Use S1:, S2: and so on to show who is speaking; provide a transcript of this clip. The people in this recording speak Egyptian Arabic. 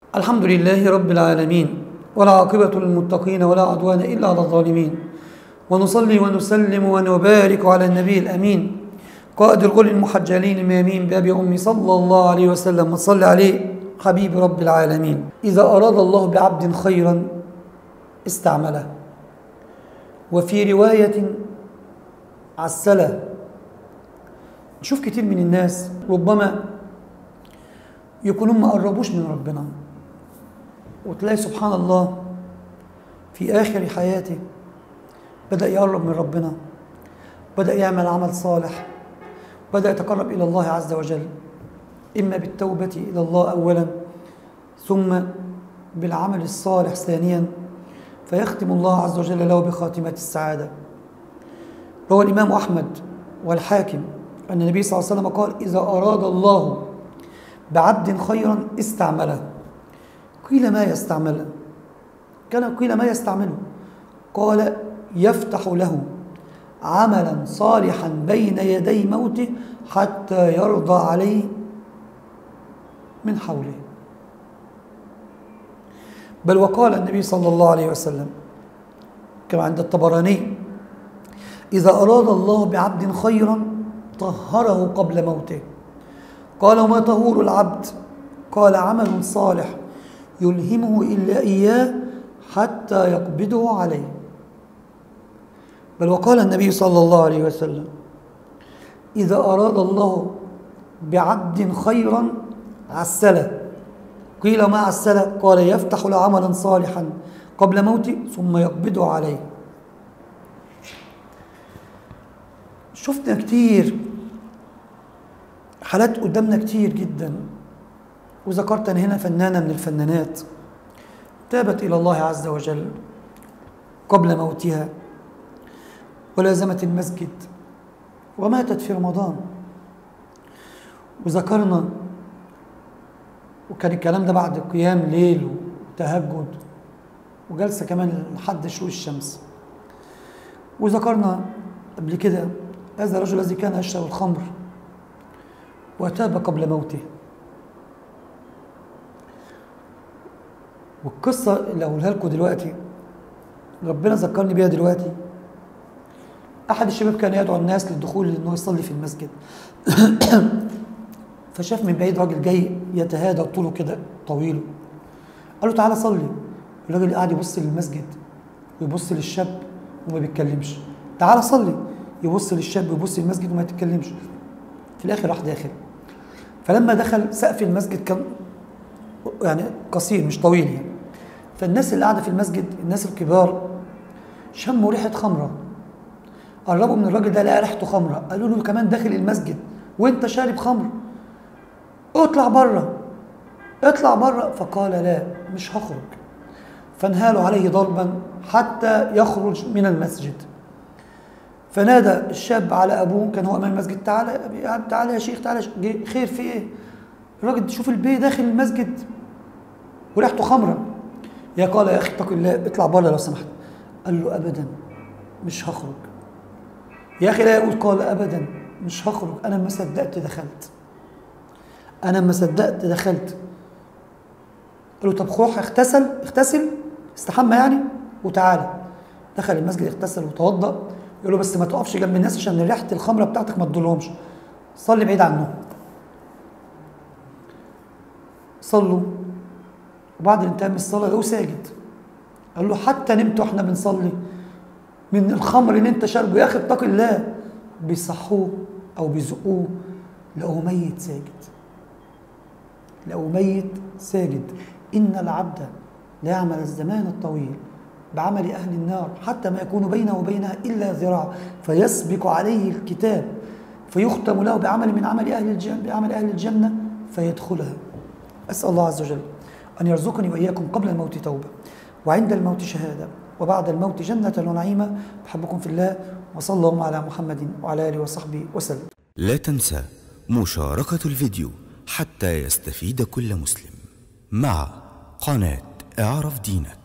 S1: الحمد لله رب العالمين والعاقبة للمتقين ولا عدوان إلا على الظالمين ونصلي ونسلم ونبارك على النبي الأمين قائد الغل المحجلين الميامين بأبي أمي صلى الله عليه وسلم وصلى عليه حبيب رب العالمين إذا أراد الله بعبد خيرا استعمله وفي رواية عسله نشوف كتير من الناس ربما يكونوا ما قربوش من ربنا وتلاقي سبحان الله في آخر حياته بدأ يقرب من ربنا بدأ يعمل عمل صالح بدأ يتقرب إلى الله عز وجل إما بالتوبة إلى الله أولا ثم بالعمل الصالح ثانيا فيختم الله عز وجل له بخاتمة السعادة روى الإمام أحمد والحاكم أن النبي صلى الله عليه وسلم قال إذا أراد الله بعبد خيرا استعمله قيل ما يستعمله كان قيل ما يستعمله قال يفتح له عملا صالحا بين يدي موته حتى يرضى عليه من حوله بل وقال النبي صلى الله عليه وسلم كما عند الطبراني إذا أراد الله بعبد خيرا طهره قبل موته قال وما طهور العبد قال عمل صالح يلهمه إلا إياه حتى يقبضه عليه بل وقال النبي صلى الله عليه وسلم إذا أراد الله بعبد خيرا عسله قيل ما عسله قال يفتح له عملا صالحا قبل موته ثم يقبضه عليه شفنا كتير حالات قدامنا كتير جدا وذكرت أنا هنا فنانة من الفنانات تابت إلى الله عز وجل قبل موتها ولازمت المسجد وماتت في رمضان وذكرنا وكان الكلام ده بعد قيام ليل وتهجد وجلسة كمان لحد شروق الشمس وذكرنا قبل كده هذا الرجل الذي كان يشرب الخمر وتاب قبل موته والقصة اللي أقولها لكم دلوقتي ربنا ذكرني بيها دلوقتي أحد الشباب كان يدعو الناس للدخول لأنه يصلي في المسجد فشاف من بعيد راجل جاي يتهادى طوله كده طويل قال له تعالى صلي الراجل قاعد يبص للمسجد ويبص للشاب وما بيتكلمش تعالى صلي يبص للشاب ويبص للمسجد وما يتكلمش في الاخر راح داخل فلما دخل سقف المسجد كان يعني قصير مش طويل يعني فالناس اللي قاعده في المسجد الناس الكبار شموا ريحه خمره قربوا من الراجل ده لقى ريحته خمره قالوا له كمان داخل المسجد وانت شارب خمر اطلع بره اطلع بره فقال لا مش هخرج فانهالوا عليه ضربا حتى يخرج من المسجد فنادى الشاب على ابوه كان هو امام المسجد تعالى تعالى يا شيخ تعالى يا شيخ. خير في ايه؟ الراجل شوف البي داخل المسجد وريحته خمره يا قال يا اخي اتق الله اطلع بره لو سمحت قال له ابدا مش هخرج يا اخي لا يقول قال ابدا مش هخرج انا ما صدقت دخلت انا ما صدقت دخلت قال له طب روح اغتسل اغتسل استحمى يعني وتعالى دخل المسجد اغتسل وتوضا يقول له بس ما تقفش جنب الناس عشان ريحه الخمره بتاعتك ما تدولهمش صلي بعيد عنهم صلوا وبعد انتهاء من الصلاه لقوه ساجد قال له حتى نمت واحنا بنصلي من الخمر اللي انت شاربه يا اخي اتق الله بيصحوه او بيزقوه لقوه ميت ساجد لقوه ميت ساجد ان العبد لا يعمل الزمان الطويل بعمل اهل النار حتى ما يكون بينه وبينها الا ذراع فيسبق عليه الكتاب فيختم له بعمل من عمل اهل الجنه بعمل اهل الجنه فيدخلها اسال الله عز وجل ان يرزقني واياكم قبل الموت توبه وعند الموت شهاده وبعد الموت جنة ونعيمة بحبكم في الله وصلى الله على محمد وعلى آله وصحبه وسلم
S2: لا تنسى مشاركة الفيديو حتى يستفيد كل مسلم مع قناة اعرف دينك